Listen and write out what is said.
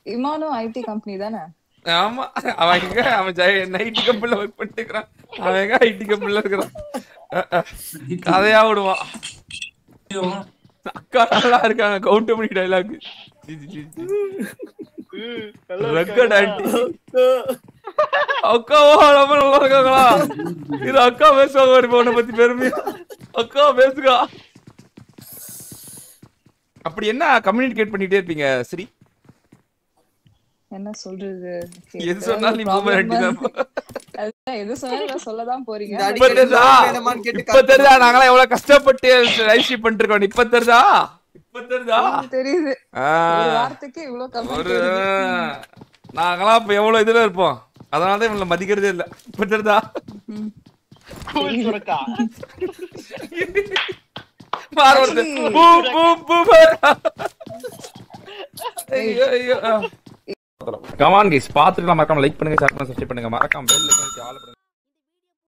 இமானும் IT company தானே ஆமா அவன் எங்க அவன் ஜெய ஐடி கம்பெனில ஒர்க் பண்ணிட்டு இருக்கிறான் அவன் எங்க ஐடி கம்பெனில இருக்கிறான் அஹ், அஹ். கதையா விடுவான் அக்கா நல்லா இருக்காங்க கவுண்ட் பண்ணி டைலாக் ரெக்கட் ஆண்டி அக்காவா ரொம்ப நல்லா இருக்காங்களா இது அக்கா பேசுவாங்க ஒரு உன்னை பத்தி பெருமையா அக்கா பேசுகா அப்படி என்ன கம்யூனிகேட் பண்ணிட்டே இருப்பீங்க ஸ்ரீ என்ன சொல்றது Okay, எது சொன்னாலும் நீ boomer aunty தான். அதுதான் எது சொன்னாலும் சொல்லதான் போறீங்க இந்த இப்ப அடிக்கடி தெரியுதா வேணுமான்னு கேட்டு இப்ப தெரியுதா நாங்களாம் எவ்வளவு கஷ்டப்பட்டு லைஃப் ஷீட் பண்ணிட்டு இருக்கோம் இப்ப தெரியுதா இப்ப தெரியுதா தெரியுது ஆ, ஒரு வார்த்தைக்கு இவ்வளவு ஒரு கமெண்ட் நாங்களாம் இப்ப எவ்வளவு இதுல இருப்போம் அதனாலதான் இவங்களை மதிக்கிறதே இல்ல இப்ப தெரியுதா கூல் சுரக்கா மாற வருது பூ பூ பூ ஐயோ ஐயோ கமான் கைஸ் பாத்துட்டு மறக்காம லைக் பண்ணுங்க ஷேர் பண்ணுங்க சப்ஸ்கிரைப் பண்ணுங்க மறக்காம பெல் ஐகான் ஆல் பண்ணுங்க